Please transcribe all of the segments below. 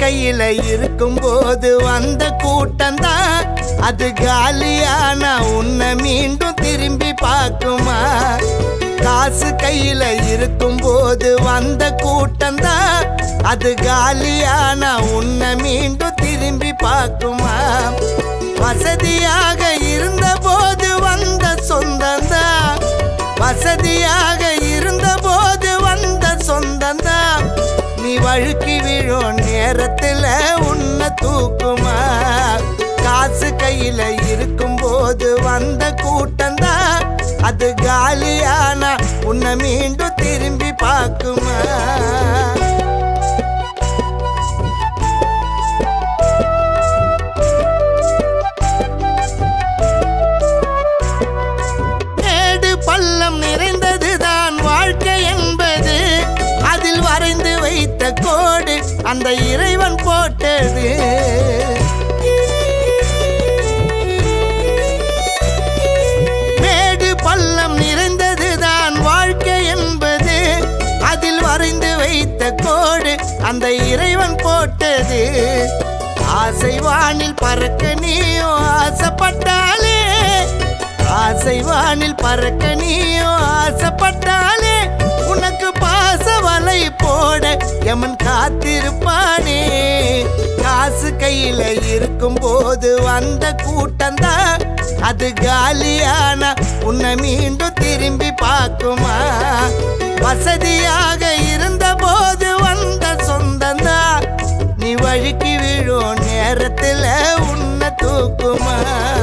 கையில இருக்கும்போது வந்த கூட்டம்தான் அது காலியான உன்னை மீண்டும் திரும்பி பார்க்குமா காசு கையில இருக்கும்போது வந்த கூட்டம்தான் அது காலியான உன்னை மீண்டும் திரும்பி பார்க்குமா வசதியாக இருந்த போது வந்த சொந்தம்தான் வசதியாக இருந்த போது வந்த சொந்தம்தான் நீ வழுக்கி விழும் நேரத்துல உன்னை தூக்குமா காசு கையில இருக்கும்போது வந்த கூட்டம்தான் அது காலியானா உன்னை மீண்டும் திரும்பி பார்க்குமா மேடு பள்ளம் நிறைந்ததுதான் வாழ்க்கை என்பது அதில் வரைந்து வைத்த கோடு அந்த இறைவன் போட்டது மேடு பள்ளம் நிறைந்ததுதான் வாழ்க்கை என்பது அதில் வரைந்து வைத்த கோடு அந்த இறைவன் போட்டது ஆசை வானில் பறக்க நீயும் ஆசைப்பட்டாலே ஆசை வானில் பறக்க நீயும் ஆசைப்பட்டாலே உனக்கு பாச வலை போட எமன் காத்திருப்பானே காசு கையில இருக்கும் போது வந்த கூட்டம்தான் அது காலியான உன்னை மீண்டும் திரும்பி பார்க்குமா வசதியாக இருந்த போது வந்த சொந்தம்தான் நீ வழுக்கி விழும் நேரத்துல உன்னை தூக்குமா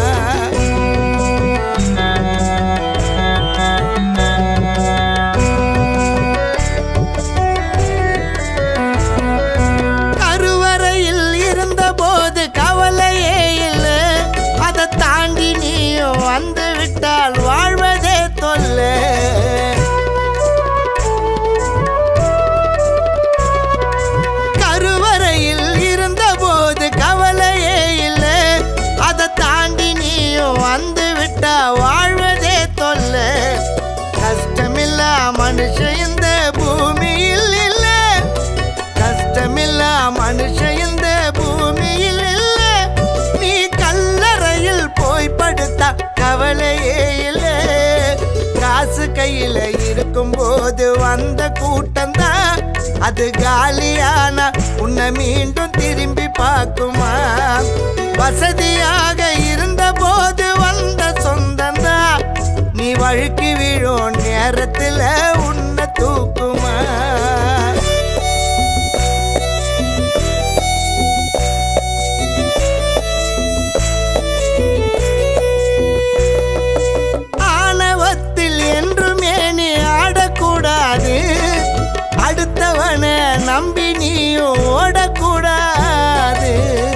கருவறையில் இருந்த போது கவலையே இல்லை அதை தாண்டி நீயும் வந்து விட்டால் வாழ்வதே தொல்லை கருவறையில் இருந்த போது கவலையே இல்லை அதை தாண்டி நீயும் வந்து விட்டா வாழ்வதே தொல்லை கஷ்டமில்லா மனுஷன் இந்த பூமியில் இல்லை கஷ்டமில்லா மனுஷன் இந்த பூமியில் இல்லை நீ கல்லறையில் போய் படுத்தா கவலையே இல்லை காசு கையில இருக்கும்போது வந்த கூட்டம்தான் அது காலியான உன்னை மீண்டும் திரும்பி பார்க்குமா வசதியாக இருந்த போது வந்த சொந்தம்தான் நீ வழுக்கி விழும் நேரத்துல உன்னை தூக்குமா ஆணவத்தில் என்றுமே நீ ஆடக்கூடாது அடுத்தவன நம்பி நீயும் ஓடக்கூடாது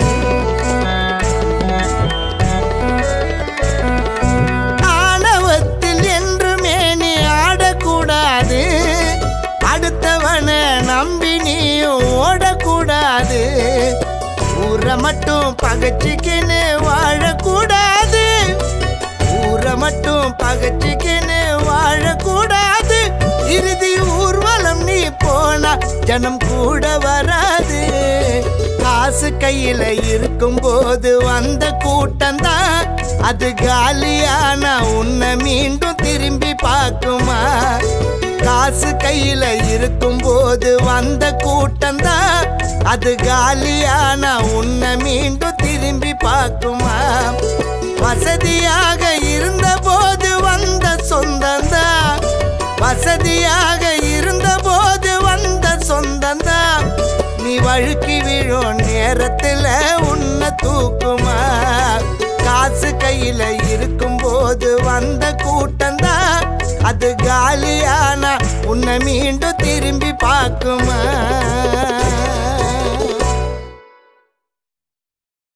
ஆணவத்தில் என்றுமே நீ ஆடக்கூடாது அடுத்தவன நம்பி நீயும் ஓடக்கூடாது ஊரை மட்டும் பகச்சிக்கின்னு வாழக்கூடாது ஊரை மட்டும் பகச்சிக்கின்னு வாழக்கூடாது இறுதி ஊர்வலம் நீ போனா ஜனம் கூட வராது காசு கையில இருக்கும்போது வந்த கூட்டம்தான் அது காலியான உன்னை மீண்டும் திரும்பி பார்க்குமா காசு கையில இருக்கும்போது வந்த கூட்டம்தான் அது காலியான உன்னை மீண்டும் திரும்பி பார்க்குமா வசதியாக இருந்த போது வந்த சொந்தம்தான் வசதியாக இருந்த போது வந்த சொந்தம்தான் நீ வழுக்கி விழும் நேரத்துல உன்னை தூக்குமா காசு கையில இருக்கும்போது வந்த கூட்டம்தான் அது காலியானா உன்னை மீண்டும் திரும்பி பார்க்குமா